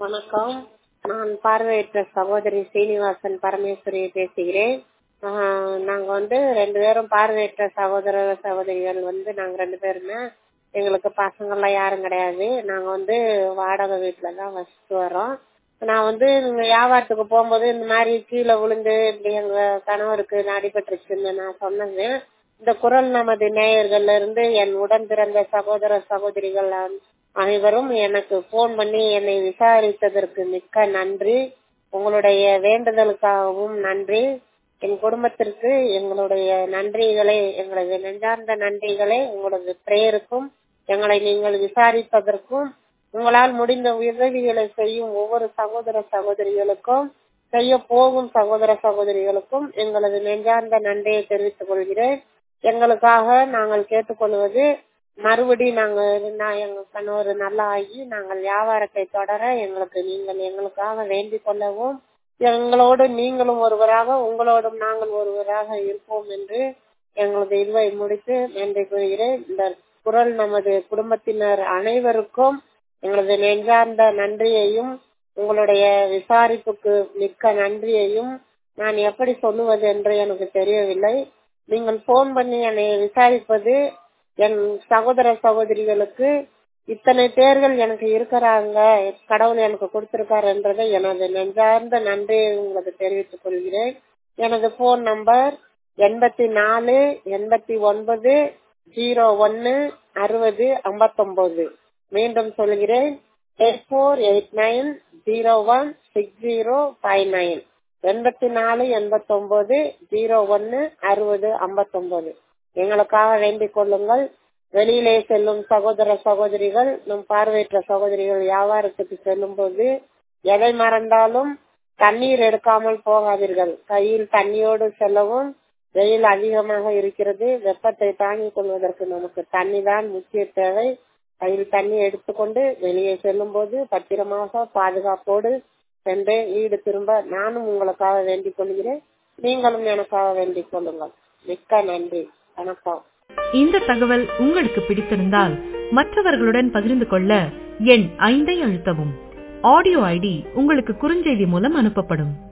வணக்கம் நான் பார்வையற்ற சகோதரி சீனிவாசன் பரமேஸ்வரி பேசுகிறேன் ஆஹ் நாங்க வந்து ரெண்டு பேரும் பார்வையற்ற சகோதர சகோதரிகள் வந்து நாங்க ரெண்டு பேருமே எங்களுக்கு பசங்கள்லாம் யாரும் கிடையாது நாங்க வந்து வாடகை வீட்டுல தான் வசிச்சு வரோம் நான் வந்து இங்க வியாபாரத்துக்கு போகும்போது இந்த மாதிரி கீழே விழுந்து இப்படி எங்க கணவருக்கு அடிபட்டுருச்சுன்னு நான் சொன்னது இந்த குரல் நமது நேயர்கள்ல இருந்து என் உடன் பிறந்த சகோதர சகோதரிகள் அனைவரும் எனக்கு போன் பண்ணி என்னை விசாரித்ததற்கு மிக்க நன்றி உங்களுடைய வேண்டுதலுக்காகவும் நன்றி என் குடும்பத்திற்கு எங்களுடைய நன்றிகளை எங்களது நெஞ்சார்ந்த நன்றிகளை உங்களது பிரேயருக்கும் எங்களை நீங்கள் விசாரிப்பதற்கும் உங்களால் முடிந்த உதவிகளை செய்யும் ஒவ்வொரு சகோதர சகோதரிகளுக்கும் செய்ய போகும் சகோதர சகோதரிகளுக்கும் எங்களது நெஞ்சார்ந்த நன்றியை தெரிவித்துக் கொள்கிறேன் எங்களுக்காக நாங்கள் கேட்டுக்கொள்வது மறுபடி நாங்க நான் எங்க கணவர் நல்லா ஆகி நாங்கள் வியாபாரத்தை தொடர எங்களுக்கு நீங்கள் எங்களுக்காக வேண்டிக் கொள்ளவும் எங்களோடு நீங்களும் ஒருவராக உங்களோடும் நாங்கள் ஒருவராக இருப்போம் என்று எங்களது இதுவை முடித்து நன்றி கூறுகிறேன் இந்த குரல் நமது குடும்பத்தினர் அனைவருக்கும் எங்களது நெஞ்சார்ந்த நன்றியையும் உங்களுடைய விசாரிப்புக்கு மிக்க நன்றியையும் நான் எப்படி சொல்லுவது என்று எனக்கு தெரியவில்லை நீங்கள் போன் பண்ணி என்னை விசாரிப்பது என் சகோதர சகோதரிகளுக்கு இத்தனை பேர்கள் எனக்கு இருக்கிறாங்க கடவுள் எனக்கு கொடுத்திருக்காரு என்றதை எனது நெஞ்சார்ந்த நன்றியை உங்களுக்கு தெரிவித்துக் கொள்கிறேன் எனது போன் நம்பர் எண்பத்தி நாலு எண்பத்தி ஒன்பது ஜீரோ ஒன்னு அறுபது ஐம்பத்தொன்பது மீண்டும் சொல்கிறேன் eight four eight nine zero one six zero five nine எண்பத்தி நாலு எண்பத்தி ஒன்பது ஜீரோ ஒன்னு அறுபது ஐம்பத்தொன்பது எங்களுக்காக வேண்டிக் கொள்ளுங்கள் வெளியிலே செல்லும் சகோதர சகோதரிகள் நம் பார்வையற்ற சகோதரிகள் வியாபாரத்துக்கு செல்லும் போது எதை மறந்தாலும் தண்ணீர் எடுக்காமல் போகாதீர்கள் கையில் தண்ணியோடு செல்லவும் வெயில் அதிகமாக இருக்கிறது வெப்பத்தை தாங்கிக் கொள்வதற்கு நமக்கு தண்ணி தான் முக்கிய தேவை கையில் தண்ணி எடுத்துக்கொண்டு வெளியே செல்லும் போது பத்திரமாக பாதுகாப்போடு சென்று வீடு திரும்ப நானும் உங்களுக்காக வேண்டிக் கொள்கிறேன் நீங்களும் எனக்காக வேண்டிக் கொள்ளுங்கள் மிக்க நன்றி வணக்கம் இந்த தகவல் உங்களுக்கு பிடித்திருந்தால் மற்றவர்களுடன் பகிர்ந்து கொள்ள எண் ஐந்தை அழுத்தவும் ஆடியோ ஐடி உங்களுக்கு குறுஞ்செய்தி மூலம் அனுப்பப்படும்